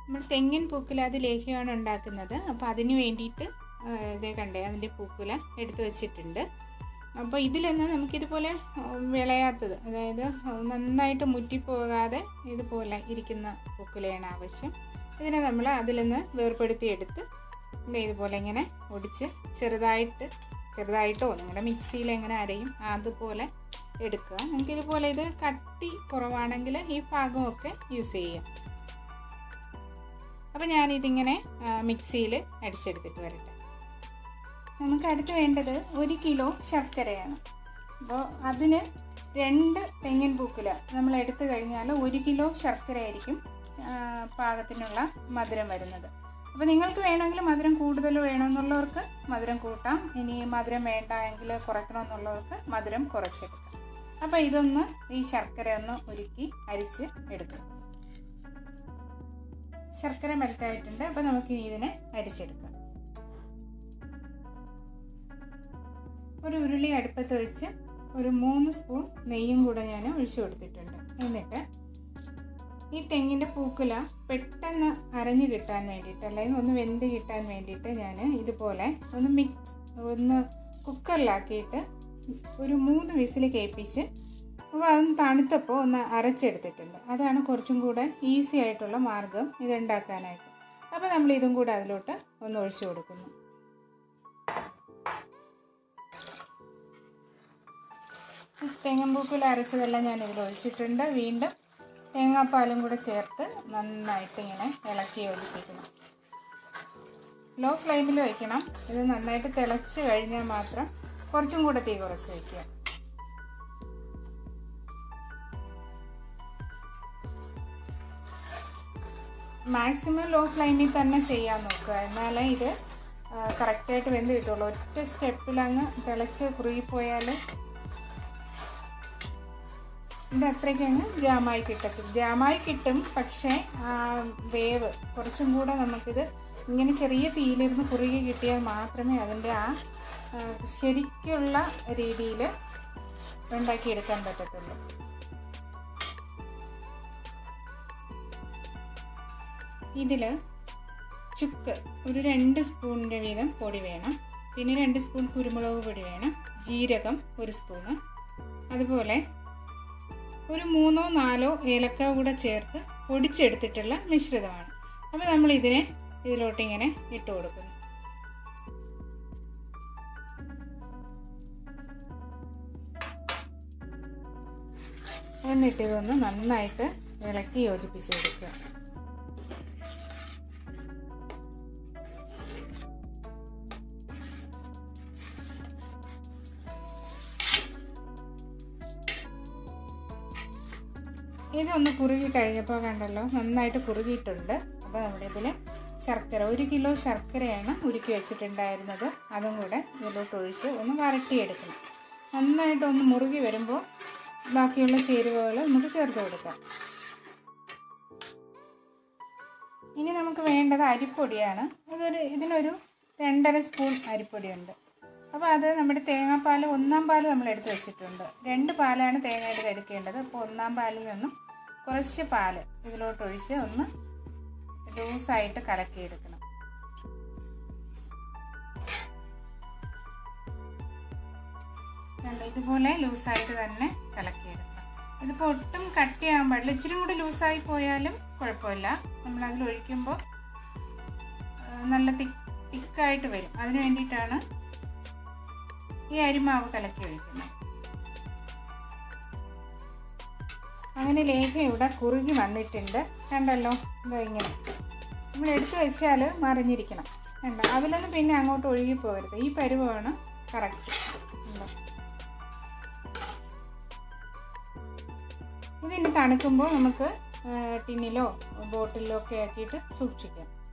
നമ്മൾ തെങ്ങിൻ പൂക്കുല അത് ലേഹ്യമാണ് ഉണ്ടാക്കുന്നത് അപ്പോൾ അതിന് വേണ്ടിയിട്ട് ആ, ഇതേ കണ്ടേ അതിൻ്റെ പൂക്കുല എടുത്തു വെച്ചിട്ടുണ്ട് അപ്പോൾ ഇതിലൊന്ന് നമുക്കിതുപോലെ ആ, വിളയാത്തത് അതായത് നന്നായിട്ട് മുറ്റിപ്പോകാതെ ഇതുപോലെ ഇരിക്കുന്ന പൂക്കുലയാണ് ആവശ്യം ഇതിനെ നമ്മൾ അതിൽ നിന്ന് വേർപ്പെടുത്തിയെടുത്ത് ദേ ഇതുപോലെ ഇങ്ങനെ ഒടിച്ച് ചെറുതായിട്ട് ചെറുതായിട്ടോ നിങ്ങളുടെ മിക്സിയിൽ എങ്ങനെ അരയും അതുപോലെ എടുക്കുക നിങ്ങൾക്ക് ഇതുപോലെ ഇത് കട്ടി കുറവാണെങ്കിൽ ഈ ഭാഗമൊക്കെ യൂസ് ചെയ്യാം അപ്പോൾ ഞാനിതിങ്ങനെ മിക്സിയിൽ അടിച്ചെടുത്തിട്ട് വരട്ടെ നമുക്ക് അടുത്ത് വേണ്ടത് ഒരു കിലോ ശർക്കരയാണ് അപ്പോൾ അതിന് രണ്ട് തെങ്ങിൻ പൂക്കുല നമ്മൾ എടുത്തു കഴിഞ്ഞാൽ ഒരു കിലോ ശർക്കര ആയിരിക്കും ആ, പാകത്തിനുള്ള മധുരം വരുന്നത് അപ്പോൾ നിങ്ങൾക്ക് വേണമെങ്കിൽ മധുരം കൂടുതൽ വേണമെന്നുള്ളവർക്ക് മധുരം കൂട്ടാം ഇനി മധുരം വേണ്ട എങ്കിൽ കുറയ്ക്കണമെന്നുള്ളവർക്ക് മധുരം കുറച്ചെടുക്കാം അപ്പോൾ ഇതൊന്ന് ഈ ശർക്കര ഒന്ന് ഉരുക്കി അരിച്ച് എടുക്കും ശർക്കര മെൽറ്റായിട്ടുണ്ട് അപ്പോൾ നമുക്കിനി ഇതിനെ അരിച്ചെടുക്കാം ഒരു ഉരുളി അടുപ്പത്ത് വെച്ച് ഒരു മൂന്ന് സ്പൂൺ നെയ്യും കൂടെ ഞാൻ ഒഴിച്ചു കൊടുത്തിട്ടുണ്ട് എന്നിട്ട് ഈ തെങ്ങിൻ്റെ പൂക്കുല പെട്ടെന്ന് അരഞ്ഞു കിട്ടാൻ വേണ്ടിയിട്ട് അല്ലെങ്കിൽ ഒന്ന് വെന്ത് കിട്ടാൻ വേണ്ടിയിട്ട് ഞാൻ ഇതുപോലെ ഒന്ന് മിക്സ് ഒന്ന് കുക്കറിലാക്കിയിട്ട് ഒരു മൂന്ന് വിസിൽ കേൾപ്പിച്ച് അപ്പോൾ അതൊന്ന് തണുത്തപ്പോൾ ഒന്ന് അരച്ചെടുത്തിട്ടുണ്ട് അതാണ് കുറച്ചും കൂടെ ഈസി ആയിട്ടുള്ള മാർഗം ഇതുണ്ടാക്കാനായിട്ട് അപ്പോൾ നമ്മൾ ഇതും കൂടെ അതിലോട്ട് ഒന്ന് ഒഴിച്ചു കൊടുക്കുന്നു തെങ്ങമ്പൂക്കുല അരച്ചതെല്ലാം ഞാൻ ഇതിൽ ഒഴിച്ചിട്ടുണ്ട് വീണ്ടും തേങ്ങാപ്പാലും കൂടെ ചേർത്ത് നന്നായിട്ട് ഇങ്ങനെ ഇളക്കി യോജിപ്പിക്കണം ലോ ഫ്ലെയിമിൽ വയ്ക്കണം ഇത് നന്നായിട്ട് തിളച്ച് കഴിഞ്ഞാൽ മാത്രം കുറച്ചും കൂടെ തീ കുറച്ച് വയ്ക്കുക മാക്സിമം ലോ ഫ്ലെയിമിൽ തന്നെ ചെയ്യാൻ നോക്കുക എന്നാലേ ഇത് കറക്റ്റായിട്ട് വെന്ത് കിട്ടുള്ളൂ ഒറ്റ സ്റ്റെപ്പിൽ അങ്ങ് തിളച്ച് കുറുകിപ്പോയാൽ ഇത് അത്രയ്ക്ക് അങ്ങ് ജാമായി കിട്ടത്തില്ല ജാമായി കിട്ടും പക്ഷേ ആ വേവ് കുറച്ചും കൂടെ നമുക്കിത് ഇങ്ങനെ ചെറിയ തീയിലിരുന്ന് കുറുകി കിട്ടിയാൽ മാത്രമേ അതിൻ്റെ ആ ആ, ശരിക്കുള്ള രീതിയിൽ ഉണ്ടാക്കിയെടുക്കാൻ പറ്റത്തുള്ളൂ ഇതിൽ ചുക്ക് ഒരു രണ്ട് സ്പൂണിൻ്റെ വീതം പൊടി വേണം പിന്നെ രണ്ട് സ്പൂൺ കുരുമുളക് പൊടി വേണം ജീരകം ഒരു സ്പൂണ് അതുപോലെ ഒരു മൂന്നോ നാലോ ഏലക്ക കൂടെ ചേർത്ത് പൊടിച്ചെടുത്തിട്ടുള്ള മിശ്രിതമാണ് അപ്പോൾ നമ്മൾ ഇതിനെ ഇതിലോട്ട് ഇങ്ങനെ ഇട്ട് കൊടുക്കുന്നു എന്നിട്ട് ഇതൊന്ന് നന്നായിട്ട് ഇളക്കി യോജിപ്പിച്ച് കൊടുക്കുക ഇതൊന്ന് കുറുകി കഴിഞ്ഞപ്പോൾ കണ്ടല്ലോ നന്നായിട്ട് കുറുകിയിട്ടുണ്ട് അപ്പോൾ നമ്മുടെ ഇതിൽ ശർക്കര ഒരു കിലോ ശർക്കരയാണ് ഉരുക്കി വെച്ചിട്ടുണ്ടായിരുന്നത് അതും കൂടെ ഇതിലോട്ട് ഒഴിച്ച് ഒന്ന് വരട്ടിയെടുക്കണം നന്നായിട്ട് ഒന്ന് മുറുകി വരുമ്പോൾ ബാക്കിയുള്ള ചേരുവകൾ നമുക്ക് ചേർത്ത് കൊടുക്കാം ഇനി നമുക്ക് വേണ്ടത് അരിപ്പൊടിയാണ് അതൊരു ഇതിനൊരു രണ്ടര സ്പൂൺ അരിപ്പൊടിയുണ്ട് അപ്പോൾ അത് നമ്മുടെ തേങ്ങാപ്പാൽ ഒന്നാം പാൽ നമ്മൾ എടുത്ത് വെച്ചിട്ടുണ്ട് രണ്ട് പാലാണ് തേങ്ങയുടെ എടുക്കേണ്ടത് അപ്പോൾ ഒന്നാം പാലിൽ നിന്നും കുറച്ച് പാൽ ഇതിലോട്ട് ഒഴിച്ച് ഒന്ന് ലൂസായിട്ട് കലക്കിയെടുക്കണം കണ്ടോ, ഇതുപോലെ ലൂസായിട്ട് തന്നെ കലക്കിയെടുക്കണം ഇതിപ്പോൾ ഒട്ടും കട്ടിയാകാൻ പാടില്ല ഇച്ചിരി കൂടി ലൂസായി പോയാലും കുഴപ്പമില്ല നമ്മൾ അതിൽ ഒഴിക്കുമ്പോൾ നല്ല തിക്ക് തിക്കായിട്ട് വരും അതിന് വേണ്ടിയിട്ടാണ് ഈ അരിമാവ് കലക്കി ഒഴിക്കുന്നത് അങ്ങനെ ലേഖ ഇവിടെ കുറുകി വന്നിട്ടുണ്ട് കണ്ടല്ലോ ഇതാ ഇങ്ങനെ നമ്മൾ എടുത്തു വെച്ചാൽ മറിഞ്ഞിരിക്കണം കണ്ടോ അതിലൊന്നും പിന്നെ അങ്ങോട്ട് ഒഴുകി പോകരുത് ഈ പരുവമാണ് കറക്റ്റ് ഉണ്ടോ ഇതിന് തണുക്കുമ്പോൾ നമുക്ക് ടിന്നിലോ ബോട്ടിലോ ഒക്കെ ആക്കിയിട്ട് സൂക്ഷിക്കാം